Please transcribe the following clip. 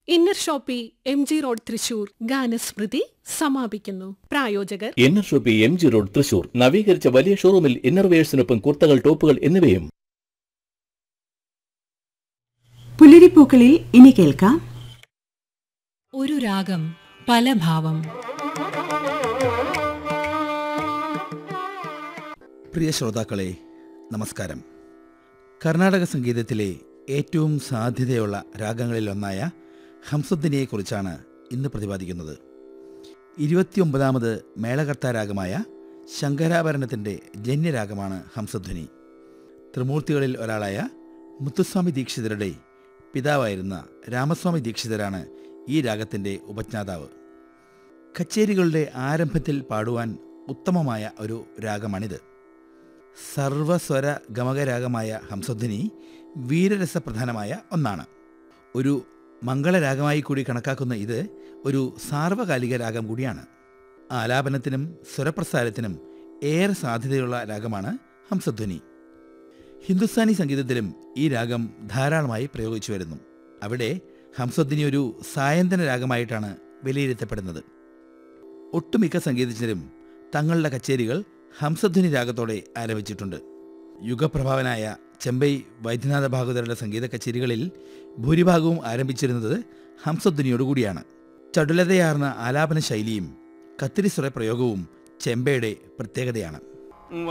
inner Shoppe M G Road Thrissur Ganasmrithi സമാപിക്കുന്നു പ്രായോജകർ Inner Shoppe M G Road Thrissur നവീകരിച്ച വലിയ ഷോറൂമിൽ ഇന്നർവേഴ്സിനൊപ്പം കുർത്തകൾ ടോപ്പുകൾ എന്നിവയും പുലരിപ്പൂക്കളിൽ ഇനി കേൾക്കാം ഒരു രാഗം പല ഭാവം പ്രിയ ശ്രോതാക്കളെ നമസ്കാരം കർണാടക സംഗീതത്തിലെ ഏറ്റവും സാധ്യതയുള്ള രാഗങ്ങളിലൊന്നായ ഹംസദ്ദിനെക്കുറിച്ചാണ് ഇന്ന് പ്രതിപാദിക്കുന്നത് ഇരുപത്തിയൊമ്പതാമത് മേളകർത്ത രാഗമായ ശങ്കരാഭരണത്തിൻ്റെ ജന്യരാഗമാണ് ഹംസധ്വനി ത്രിമൂർത്തികളിൽ ഒരാളായ മുത്തുസ്വാമി ദീക്ഷിതരുടെ പിതാവായിരുന്ന രാമസ്വാമി ദീക്ഷിതരാണ് ഈ രാഗത്തിൻ്റെ ഉപജ്ഞാതാവ് കച്ചേരികളുടെ ആരംഭത്തിൽ പാടുവാൻ ഉത്തമമായ ഒരു രാഗമാണിത് സർവസ്വര ഗമകരാഗമായ ഹംസധ്വനി വീരരസപ്രധാനമായ ഒന്നാണ് ഒരു മംഗളരാഗമായി കൂടി കണക്കാക്കുന്ന ഇത് ഒരു സാർവകാലിക രാഗം കൂടിയാണ് ആലാപനത്തിനും സ്വരപ്രസാരത്തിനും ഏറെ സാധ്യതയുള്ള രാഗമാണ് ഹംസധ്വനി ഹിന്ദുസ്ഥാനി സംഗീതത്തിലും ഈ രാഗം ധാരാളമായി പ്രയോഗിച്ചു വരുന്നു അവിടെ ഹംസധ്വനി ഒരു സായന്തന രാഗമായിട്ടാണ് വിലയിരുത്തപ്പെടുന്നത് ഒട്ടുമിക്ക സംഗീതജ്ഞരും തങ്ങളുടെ കച്ചേരികൾ ഹംസധ്വനി രാഗത്തോടെ ആരംഭിച്ചിട്ടുണ്ട് യുഗപ്രഭാവനായ ചെമ്പൈ വൈദ്യനാഥ ഭാഗവതരുടെ സംഗീത കച്ചേരികളിൽ ഭൂരിഭാഗവും ആരംഭിച്ചിരുന്നത് ഹംസധ്വനിയോടുകൂടിയാണ് ചടുലതയാർന്ന ആലാപന ശൈലിയും കത്തിരിസ്വര പ്രയോഗവും ചെമ്പയുടെ പ്രത്യേകതയാണ്